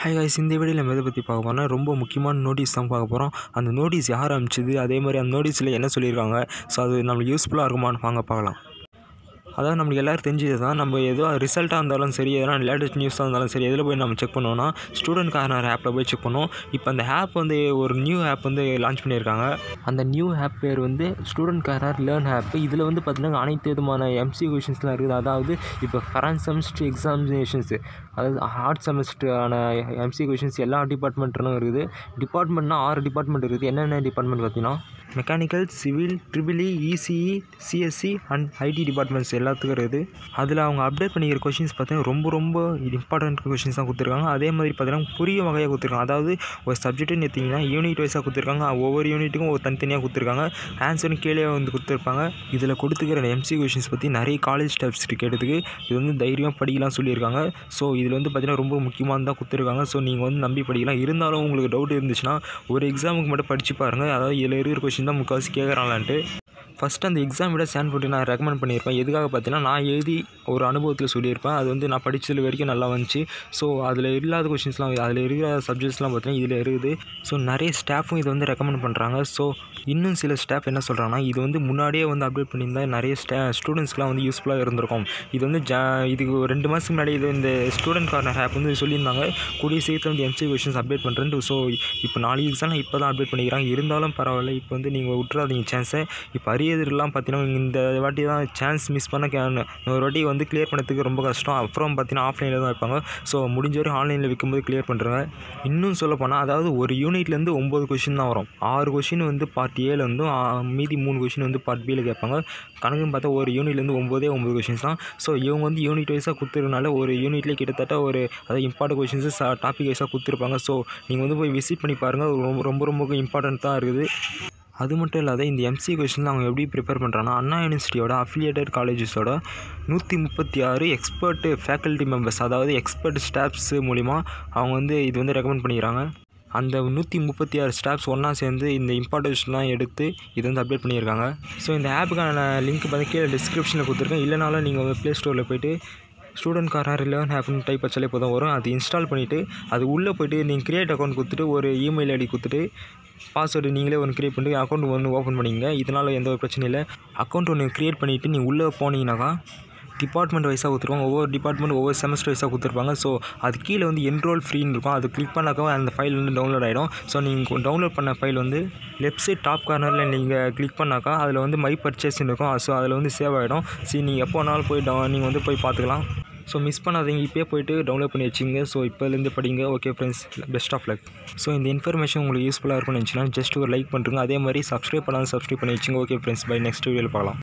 hi guys இந்த வீடியோவில் நம்ம எதை பற்றி பார்க்க போறோம்னா ரொம்ப முக்கியமான நோட்டீஸ் தான் பார்க்க போகிறோம் அந்த நோட்டீஸ் யார் அனுப்பிச்சது அதே மாதிரி அந்த நோட்டீஸில் என்ன சொல்லியிருக்காங்க ஸோ அது நம்மளுக்கு யூஸ்ஃபுல்லாக இருக்குமான்னு வாங்க பார்க்கலாம் அதாவது நம்மளுக்கு எல்லோரும் தெரிஞ்சது தான் நம்ம ஏதோ ரிசல்ட்டாக இருந்தாலும் சரி எதனா லேட்டஸ்ட் நியூஸாக இருந்தாலும் சரி எதில் போய் நம்ம செக் பண்ணோம்னா ஸ்டூடெண்ட் கார்னர் ஆப்பில் போய் செக் பண்ணோம் இப்போ அந்த ஆப் வந்து ஒரு நியூ ஆப் வந்து லான்ச் பண்ணியிருக்காங்க அந்த நியூ ஆப் பேர் வந்து ஸ்டூடெண்ட் கார்னர் லேர்ன் ஆப் இதில் வந்து பார்த்திங்கன்னா அனைத்து விதமான எம்சி கொஷின்ஸ்லாம் இருக்குது அதாவது இப்போ கரண்ட் செமஸ்டர் எக்ஸாமினேஷன்ஸு அதாவது ஹார்ட் செமஸ்டரான எம்சி கொஷின்ஸ் எல்லா டிபார்ட்மெண்ட்டும் இருக்குது டிபார்ட்மெண்ட்னா ஆறு டிபார்ட்மெண்ட் இருக்குது என்னென்ன டிபார்ட்மெண்ட் பார்த்தீங்கன்னா mechanical civil triple E ECE CSC and IT departments எல்லாத்துக்கும் இருக்குது அதில் அவங்க அப்டேட் பண்ணிக்கிற கொஷின்ஸ் பார்த்தீங்கன்னா ரொம்ப ரொம்ப இம்பார்ட்டன்ட் கொஷின்ஸ் தான் கொடுத்துருக்காங்க அதே மாதிரி பார்த்தீங்கன்னா புரிய வகையாக கொடுத்துருக்காங்க அதாவது ஒரு சப்ஜெக்ட்டுன்னு எடுத்திங்கன்னா யூனிட் வைஸாக கொடுத்துருக்காங்க ஒவ்வொரு யூனிட்டுக்கும் ஒரு தனித்தனியாக கொடுத்துருக்காங்க ஆன்சரும் கீழே வந்து கொடுத்துருப்பாங்க இதில் கொடுத்துக்கிற எம்சி கொஷின்ஸ் பற்றி நிறைய காலேஜ் ஸ்டாஃப்ஸ் கேட்டதுக்கு இது வந்து தைரியமாக படிக்கலாம் சொல்லியிருக்காங்க ஸோ இதில் வந்து பார்த்தீங்கன்னா ரொம்ப முக்கியமானது தான் கொடுத்துருக்காங்க ஸோ நீங்கள் வந்து நம்பி படிக்கலாம் இருந்தாலும் உங்களுக்கு டவுட் இருந்துச்சுன்னா ஒரு எக்ஸாமுக்கு மட்டும் படித்து பாருங்கள் அதாவது இதில் இருக்கிற கொஷின் தான் முக்கால்வாசி கேட்குறாங்களான்ட்டு ஃபஸ்ட்டு அந்த எக்ஸாம் விட ஸ்டாண்ட் போட்டு நான் ரெக்கமெண்ட் பண்ணியிருப்பேன் எதுக்காக பார்த்தீங்கன்னா நான் எழுதி ஒரு அனுபவத்தில் சொல்லியிருப்பேன் அது வந்து நான் படித்தது வரைக்கும் நல்லா வந்துச்சு ஸோ அதில் இல்லாத கொஷின்ஸ்லாம் அதில் இருக்கிற சப்ஜெக்ட்ஸ்லாம் பார்த்தீங்கன்னா இதில் இருக்குது ஸோ நிறைய ஸ்டாஃபும் இதை வந்து ரெக்கமெண்ட் பண்ணுறாங்க ஸோ இன்னும் சில ஸ்டாஃப் என்ன சொல்கிறாங்கன்னா இது வந்து முன்னாடியே வந்து அப்டேட் பண்ணியிருந்தா நிறைய ஸ்டா ஸ்டூடெண்ட்ஸ்க்குலாம் வந்து யூஸ்ஃபுல்லாக இருந்திருக்கும் இது வந்து ஜா இதுக்கு ஒரு ரெண்டு மாதத்துக்கு முன்னாடி இது இந்த ஸ்டூடெண்ட் கார்னர் ஆப் வந்து சொல்லியிருந்தாங்க கூடிய சீக்கிரம் வந்து எம்சி கொஷின்ஸ் அப்டேட் பண்ணுறேன்ட்டு ஸோ இப்போ நாலு எக்ஸாம் இப்போ தான் அப்டேட் பண்ணிக்கிறாங்க இருந்தாலும் பரவாயில்ல இப்போ வந்து நீங்கள் விட்றாதீங்க சான்ஸை இப்போ அரியதெல்லாம் பார்த்தீங்கன்னா இந்த வாட்டி தான் சான்ஸ் மிஸ் பண்ண கே ஒரு வாட்டி வந்து கிளியர் பண்ணதுக்கு ரொம்ப கஷ்டம் அப்புறம் பார்த்தீங்கன்னா ஆஃப்லைனில் தான் வைப்பாங்க ஸோ முடிஞ்ச வரைக்கும் ஆன்லைனில் வைக்கும்போது கிளியர் பண்ணுறாங்க இன்னும் சொல்ல போனால் அதாவது ஒரு யூனிட்லேருந்து ஒம்பது கொஷின் தான் வரும் ஆறு கொஷின் வந்து பார்ட் ஏல வந்து மீதி மூணு கொஷின் வந்து பார்ட் பியில் கேட்பாங்க கணக்குன்னு பார்த்தா ஒரு யூனிட்லேருந்து ஒம்போதே ஒம்பது கொஷின்ஸ் தான் ஸோ இவங்க வந்து யூனிட் வைஸாக கொடுத்துருனால ஒரு யூனிட்லேயே கிட்டத்தட்ட ஒரு அதாவது இம்பார்ட்டன்ட் கொஷின்ஸு டாபிக் வைஸாக கொடுத்துருப்பாங்க ஸோ நீங்கள் வந்து போய் விசிட் பண்ணி பாருங்கள் ரொம்ப ரொம்ப ரொம்ப இம்பார்ட்டன்ட் தான் இருக்குது அது மட்டும் இல்லாத இந்த எம்சி கொஷின் அவங்க எப்படி ப்ரிப்பேர் பண்ணுறாங்கன்னா அண்ணா யூனிவர்சிட்டியோட அஃபிலியேட்டட் காலேஜஸோட நூற்றி முப்பத்தி ஆறு எக்ஸ்பர்ட் ஃபேக்கல்ட்டி மெம்பர்ஸ் அதாவது எக்ஸ்பர்ட் ஸ்டாஃப்ஸ் மூலிமா அவங்க வந்து இது வந்து ரெக்கமெண்ட் பண்ணிக்கிறாங்க அந்த நூற்றி முப்பத்தி ஆறு ஸ்டாஃப்ஸ் ஒன்றா சேர்ந்து இந்த இம்பார்ட்டன்ஸ்லாம் எடுத்து இது வந்து அப்டேட் பண்ணியிருக்காங்க ஸோ இந்த ஆப்புக்கான லிங்க் பார்த்து கீழே டிஸ்கிரிப்ஷனில் கொடுத்துருக்கேன் இல்லைனாலும் நீங்கள் ப்ளே ஸ்டோரில் போய்ட்டு ஸ்டூடெண்ட் கார்னர் லேர்ன் ஆப்னு டைப் வச்சாலே போதும் வரும் அது இன்ஸ்டால் பண்ணிவிட்டு அது உள்ளே போய்ட்டு நீங்கள் க்ரியேட் அக்கௌண்ட் கொடுத்துட்டு ஒரு இமெயில் ஐடி கொடுத்துட்டு பாஸ்வேர்டு நீங்களே ஒன்று க்ரியேட் பண்ணி அக்கௌண்ட் ஒன்று ஓப்பன் பண்ணிங்க இதனால் எந்த ஒரு பிரச்சனையும் இல்லை அக்கௌண்ட் ஒன்று க்ரியேட் பண்ணிவிட்டு நீங்கள் உள்ளே போனீங்கன்னாக்கா டிபார்ட்மெண்ட் வைஸாக கொடுத்துருவாங்க ஒவ்வொரு டிபார்ட்மெண்ட் ஒவ்வொரு செமஸ்டர் வைஸாக கொடுத்துருப்பாங்க ஸோ அது கீழே வந்து என்ரோல் ஃப்ரீன்னு இருக்கும் அது கிளிக் பண்ணாக்கா அந்த ஃபைல் வந்து டவுன்லோட் ஆகிடும் ஸோ நீங்கள் டவுன்லோட் பண்ண ஃபைல் வந்து லெஃப்ட் சைட் டாப் கார்னரில் நீங்கள் கிளிக் பண்ணாக்கா அதில் வந்து மை பர்ச்சேஸ்ன்னு இருக்கும் ஸோ அதில் வந்து சேவ் ஆகிடும் சரி நீங்கள் எப்போ வேணாலும் போய் டவு நீங்கள் வந்து போய் பார்த்துக்கலாம் ஸோ மிஸ் பண்ணாதீங்க இப்போயே போய்ட்டு டவுன்லோட் பண்ணி வச்சுங்க ஸோ இப்போலேருந்து படிங்க okay friends best of luck so இந்த இன்ஃபர்மேஷன் உங்களுக்கு யூஸ்ஃபுல்லாக இருக்கும்னு நினச்சினா ஜஸ்ட் ஒரு லைக் பண்ணுறங்க அதே மாதிரி சப்ஸ்கிரைப் பண்ணாலும் சப்ஸ்கிரைப் பண்ணி வச்சுங்க ஓகே ஃப்ரெண்ட்ஸ் பை நெக்ஸ்ட் வீடியோவில் பார்க்கலாம்